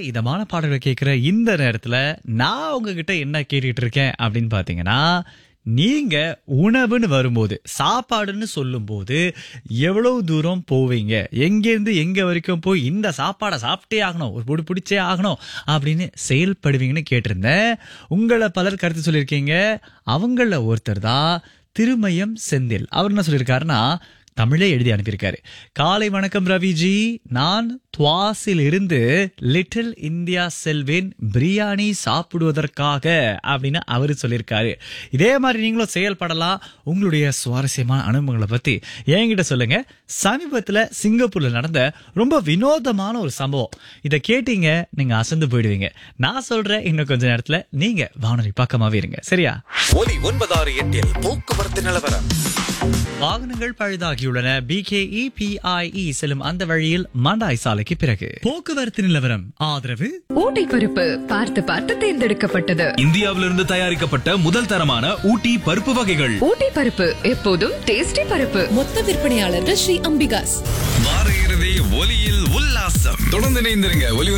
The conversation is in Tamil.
இதமான பாடல்களை கேட்கிற இந்த நேரத்துல நான் உங்ககிட்ட என்ன கேட்டுட்டு இருக்கேன் அப்படின்னு பாத்தீங்கன்னா நீங்க உணவுன்னு வரும்போது சாப்பாடுன்னு சொல்லும்போது எவ்வளவு தூரம் போவீங்க எங்கேருந்து எங்க வரைக்கும் போய் இந்த சாப்பாடை சாப்பிட்டே ஆகணும் ஒரு பொடி பிடிச்சே ஆகணும் அப்படின்னு செயல்படுவீங்கன்னு கேட்டிருந்தேன் உங்களை பலர் கருத்து சொல்லியிருக்கீங்க அவங்கள ஒருத்தர் தான் திருமயம் செந்தில் அவர் என்ன சொல்லியிருக்காருன்னா தமிழே எழுதி அனுப்பியிருக்காரு காலை வணக்கம் ரவிஜி நான் துவாசில் இருந்து லிட்டில் இந்தியா செல்வேன் பிரியாணி சாப்பிடுவதற்காக அப்படின்னு அவரு சொல்லியிருக்காரு இதே மாதிரி நீங்களும் செயல்படலாம் உங்களுடைய சுவாரஸ்யமான அனுபவங்களை பத்தி என்கிட்ட சொல்லுங்க சமீபத்துல சிங்கப்பூர்ல நடந்த ரொம்ப வினோதமான ஒரு சம்பவம் இதை கேட்டீங்க நீங்க அசந்து போயிடுவீங்க நான் சொல்றேன் இன்னும் கொஞ்ச நேரத்துல நீங்க வானொலி பக்கமாவே இருங்க சரியா ஒலி ஒன்பதாறு எட்டில் போக்குவரத்து நிலவரம் வாகனங்கள் பழுதாகியுள்ளன பிகேஇ பிஐஇ செல்லும் அந்த வழியில் மண்டாய் சாலைக்கு பிறகு போக்குவரத்து நிலவரம் ஆதரவு ஊட்டி பருப்பு பார்த்து பார்த்து தேர்ந்தெடுக்கப்பட்டது இந்தியாவிலிருந்து தயாரிக்கப்பட்ட முதல் தரமான ஊட்டி பருப்பு வகைகள் ஊட்டி பருப்பு எப்போதும் டேஸ்டி பருப்பு மொத்த விற்பனையாளர்கள் ஸ்ரீ அம்பிகாஸ் வார இறுதி ஒலியில் உல்லாசம் தொடர்ந்து இணைந்திருங்க ஒலி